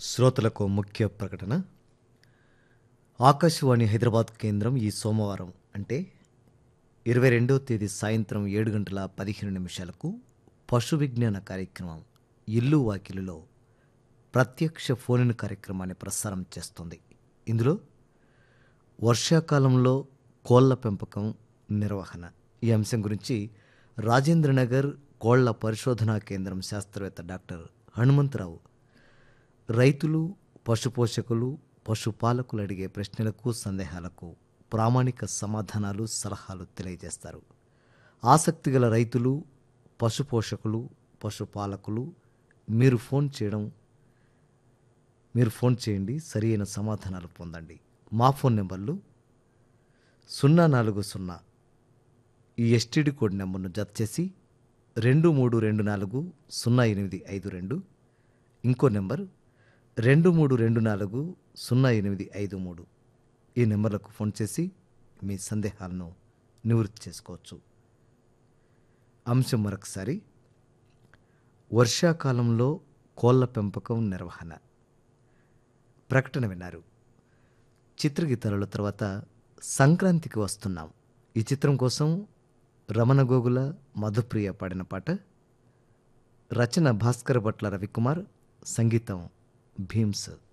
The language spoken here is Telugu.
శ్రోతలకు ముఖ్య ప్రకటన ఆకాశవాణి హైదరాబాద్ కేంద్రం ఈ సోమవారం అంటే ఇరవై రెండవ తేదీ సాయంత్రం ఏడు గంటల పదిహేను నిమిషాలకు పశు విజ్ఞాన కార్యక్రమం ఇల్లు వాకిలిలో ప్రత్యక్ష ఫోన్ కార్యక్రమాన్ని ప్రసారం చేస్తుంది ఇందులో వర్షాకాలంలో కోళ్ల పెంపకం నిర్వహణ ఈ అంశం గురించి రాజేంద్రనగర్ కోళ్ల పరిశోధనా కేంద్రం శాస్త్రవేత్త డాక్టర్ హనుమంతరావు రైతులు పశుపోషకులు పశుపాలకులు అడిగే ప్రశ్నలకు సందేహాలకు ప్రామాణిక సమాధానాలు సలహాలు తెలియజేస్తారు ఆసక్తిగల రైతులు పశుపోషకులు పశుపాలకులు మీరు ఫోన్ చేయడం మీరు ఫోన్ చేయండి సరి అయిన సమాధానాలు పొందండి మా ఫోన్ నెంబర్లు సున్నా నాలుగు సున్నా ఈ ఎస్టీడీ కోడ్ నెంబర్ను జత చేసి రెండు మూడు రెండు నాలుగు సున్నా ఎనిమిది ఐదు రెండు ఇంకో నెంబర్ రెండు మూడు రెండు నాలుగు సున్నా ఎనిమిది ఐదు మూడు ఈ నెంబర్లకు ఫోన్ చేసి మీ సందేహాలను నివృత్తి చేసుకోవచ్చు అంశం మరొకసారి వర్షాకాలంలో కోళ్ల పెంపకం నిర్వహణ ప్రకటన విన్నారు చిత్రగీతాల తర్వాత సంక్రాంతికి వస్తున్నాం ఈ చిత్రం కోసం రమణ గోగుల మధుప్రియ పాడిన పాట రచన భాస్కర్ భట్ల రవికుమార్ సంగీతం భీమ్స్